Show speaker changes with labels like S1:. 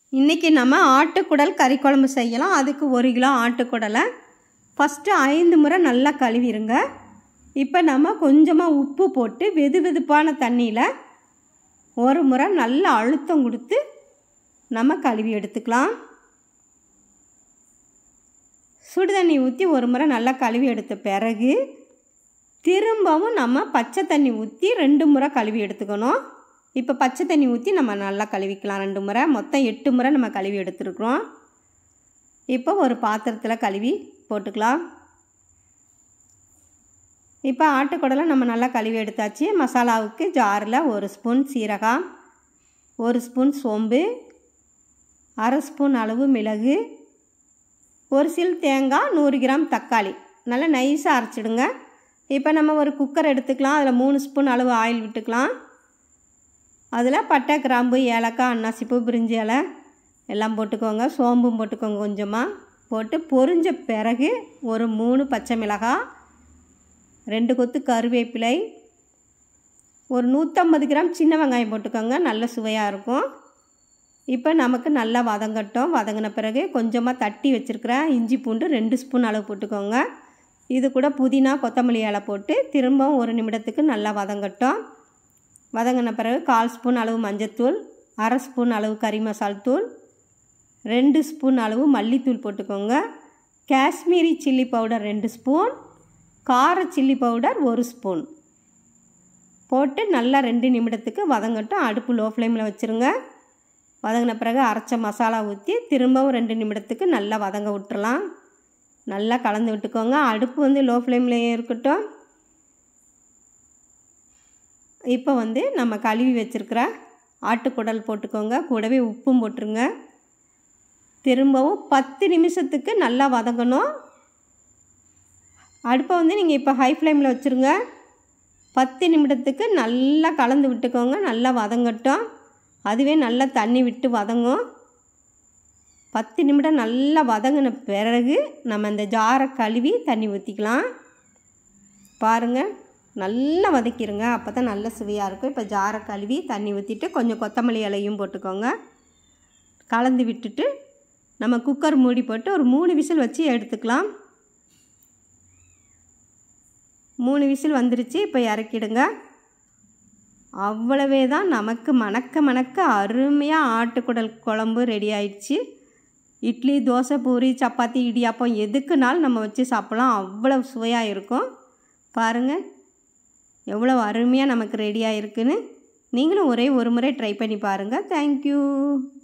S1: இன்றைக்கி நம்ம ஆட்டுக்குடல் கறி குழம்பு செய்யலாம் அதுக்கு ஒரு கிலோ ஆட்டுக்குடலை ஃபஸ்ட்டு ஐந்து முறை நல்லா கழுவிருங்க இப்போ நம்ம கொஞ்சமாக உப்பு போட்டு வெது வெதுப்பான தண்ணியில் ஒரு முறை நல்லா அழுத்தம் கொடுத்து நம்ம கழுவி எடுத்துக்கலாம் சுடு தண்ணி ஊற்றி ஒரு முறை நல்லா கழுவி எடுத்த பிறகு திரும்பவும் நம்ம பச்சை தண்ணி ஊற்றி ரெண்டு முறை கழுவி எடுத்துக்கணும் இப்போ பச்சை தண்ணி ஊற்றி நம்ம நல்லா கழுவிக்கலாம் ரெண்டு முறை மொத்தம் எட்டு முறை நம்ம கழுவி எடுத்துருக்குறோம் இப்போ ஒரு பாத்திரத்தில் கழுவி போட்டுக்கலாம் இப்போ ஆட்டுக்குடலை நம்ம நல்லா கழுவி எடுத்தாச்சு மசாலாவுக்கு ஜாரில் ஒரு ஸ்பூன் சீரகம் ஒரு ஸ்பூன் சோம்பு அரை ஸ்பூன் அளவு மிளகு ஒரு சில் தேங்காய் நூறு கிராம் தக்காளி நல்லா நைஸாக அரைச்சிடுங்க இப்போ நம்ம ஒரு குக்கர் எடுத்துக்கலாம் அதில் மூணு ஸ்பூன் அளவு ஆயில் விட்டுக்கலாம் அதில் பட்டை கிராம்பு ஏலக்காய் அன்னாசிப்பூ பிரிஞ்சி இலை எல்லாம் போட்டுக்கோங்க சோம்பும் போட்டுக்கோங்க கொஞ்சமாக போட்டு பொரிஞ்ச பிறகு ஒரு மூணு பச்சை மிளகாய் ரெண்டு கொத்து கருவேப்பிலை ஒரு நூற்றம்பது கிராம் சின்ன வெங்காயம் போட்டுக்கோங்க நல்ல சுவையாக இருக்கும் இப்போ நமக்கு நல்லா வதங்கட்டும் வதங்கின பிறகு கொஞ்சமாக தட்டி வச்சுருக்கிற இஞ்சி பூண்டு ரெண்டு ஸ்பூன் அளவு போட்டுக்கோங்க இது கூட புதினா கொத்தமல்லி இலை போட்டு திரும்பவும் ஒரு நிமிடத்துக்கு நல்லா வதங்கட்டும் வதங்கின பிறகு கால் ஸ்பூன் அளவு மஞ்சத்தூள் அரை ஸ்பூன் அளவு கறி மசால் தூள் ரெண்டு ஸ்பூன் அளவு மல்லித்தூள் போட்டுக்கோங்க காஷ்மீரி சில்லி பவுடர் ரெண்டு ஸ்பூன் கார சில்லி பவுடர் ஒரு ஸ்பூன் போட்டு நல்லா ரெண்டு நிமிடத்துக்கு வதங்கட்டும் அடுப்பு லோ ஃப்ளேமில் வச்சுருங்க வதங்கின பிறகு அரைச்ச மசாலா ஊற்றி திரும்பவும் ரெண்டு நிமிடத்துக்கு நல்லா வதங்க விட்டுறலாம் நல்லா கலந்து விட்டுக்கோங்க அடுப்பு வந்து லோ ஃப்ளேம்லேயே இருக்கட்டும் இப்போ வந்து நம்ம கழுவி வச்சுருக்கிற ஆட்டுக்குடல் போட்டுக்கோங்க கூடவே உப்பும் போட்டுருங்க திரும்பவும் பத்து நிமிஷத்துக்கு நல்லா வதங்கணும் அடுப்பை வந்து நீங்கள் இப்போ ஹை ஃப்ளேமில் வச்சுருங்க பத்து நிமிடத்துக்கு நல்லா கலந்து விட்டுக்கோங்க நல்லா வதங்கட்டும் அதுவே நல்லா தண்ணி விட்டு வதங்கும் பத்து நிமிடம் நல்லா வதங்கின பிறகு நம்ம இந்த ஜாரை கழுவி தண்ணி ஊற்றிக்கலாம் பாருங்கள் நல்லா வதக்கிடுங்க அப்போ தான் நல்ல சுவையாக இருக்கும் இப்போ ஜாரை கழுவி தண்ணி ஊற்றிட்டு கொஞ்சம் கொத்தமல்லி இலையும் போட்டுக்கோங்க கலந்து விட்டுட்டு நம்ம குக்கர் மூடி போட்டு ஒரு மூணு விசில் வச்சு எடுத்துக்கலாம் மூணு விசில் வந்துருச்சு இப்போ இறக்கிடுங்க அவ்வளவே தான் நமக்கு மணக்க மணக்க அருமையாக ஆட்டுக்குடல் குழம்பு ரெடி ஆயிடுச்சு இட்லி தோசை பூரி சப்பாத்தி இடியாப்பம் எதுக்குனாலும் நம்ம வச்சு சாப்பிட்லாம் அவ்வளோ சுவையாக இருக்கும் பாருங்கள் எவ்வளோ அருமையாக நமக்கு ரெடியாக இருக்குன்னு நீங்களும் ஒரே ஒரு முறை ட்ரை பண்ணி பாருங்கள் தேங்க்யூ